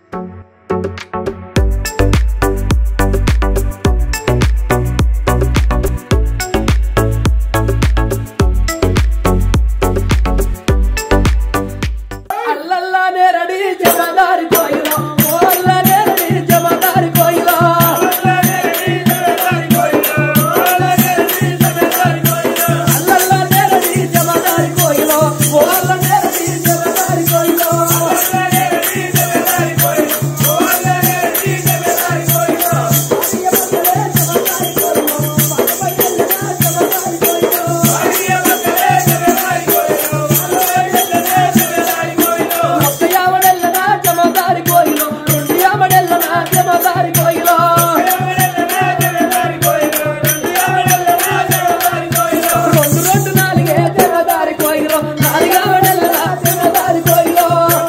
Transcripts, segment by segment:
అల్లల్లానే రెడీ జమదారి కోయిలో ఓ అల్లనే రెడీ జమదారి కోయిలో అల్లల్లానే రెడీ జమదారి కోయిలో ఓ అల్లనే రెడీ జమదారి కోయిలో ఒక్కయావడెల్లనా జమదారి కోయిలో రెండు యావడెల్లనా జమదారి కోయిలో రెండు రెండు నాలుగే జమదారి కోయిలో నాలుగావడెల్లనా జమదారి కోయిలో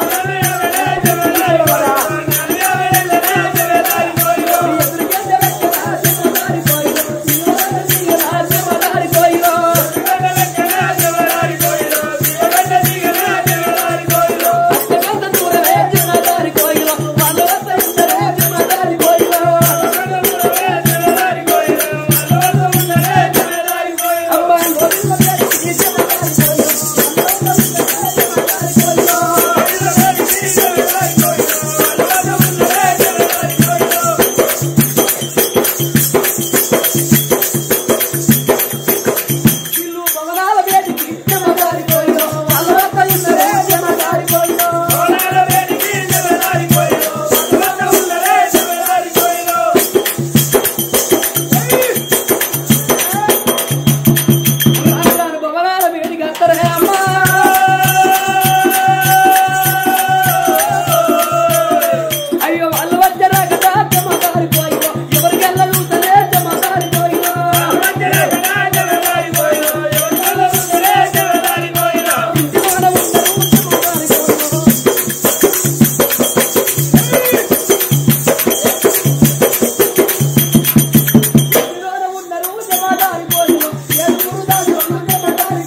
జమదారి కోయిలో ఎంత దూరమే జమదారి కోయిలో వాళ్ళ వద్ద ఇంతరే జమదారి కోయిలో అమ్మాయి ఒడిలో పెట్టి జమదారి ఇల్లు భవనాల వేదికి జమదారి కోయిలో వాళ్ళ వద్ద ఇంతరే జమదారి కోయిలో రాజాను భవనాల వేదిక అంతరే అమ్మా అయ్యో వాళ్ళు వచ్చారా కదా జమదారి కోయిలో ఎవరికెళ్ళ చూసలే జమదారి కోయిలో ఇంటిలోన ఉండరు జమదారి కోయిలో ఇంటిలోన ఉండరు జమదారి కోయిలో ఏడుగురు దాసులు జమదారి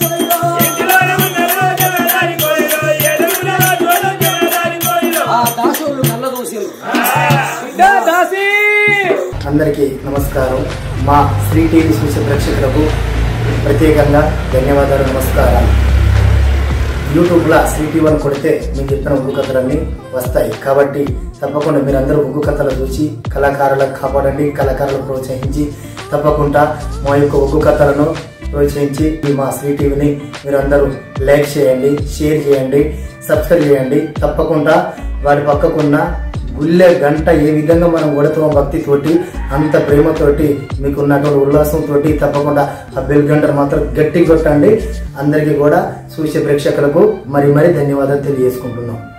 కోయిలో ఆ దాసులు కళ్ళ దూసిరు దాసి అందరికీ నమస్కారం మా శ్రీ టీవీ చూసే ప్రేక్షకులకు ప్రత్యేకంగా ధన్యవాదాలు నమస్కారాలు యూట్యూబ్లో శ్రీ టీవీ అని కొడితే మీకు చెప్పిన ఉగ్గు కథలన్నీ వస్తాయి కాబట్టి తప్పకుండా మీరందరూ ఉగ్గు కథలు చూసి కళాకారులకు కాపాడండి కళాకారులను ప్రోత్సహించి తప్పకుండా మా యొక్క ఉగ్గు కథలను ప్రోత్సహించి ఈ మా శ్రీ టీవీని మీరందరూ లైక్ చేయండి షేర్ చేయండి సబ్స్క్రైబ్ చేయండి తప్పకుండా వారి పక్కకున్న గుళ్ళె గంట ఏ విధంగా మనం కొడతామో భక్తితోటి అంత ప్రేమతోటి మీకు ఉన్నటువంటి ఉల్లాసంతో తప్పకుండా ఆ బెల్ గంటను మాత్రం గట్టి కొట్టండి అందరికీ కూడా చూసే ప్రేక్షకులకు మరి మరి ధన్యవాదాలు తెలియజేసుకుంటున్నాం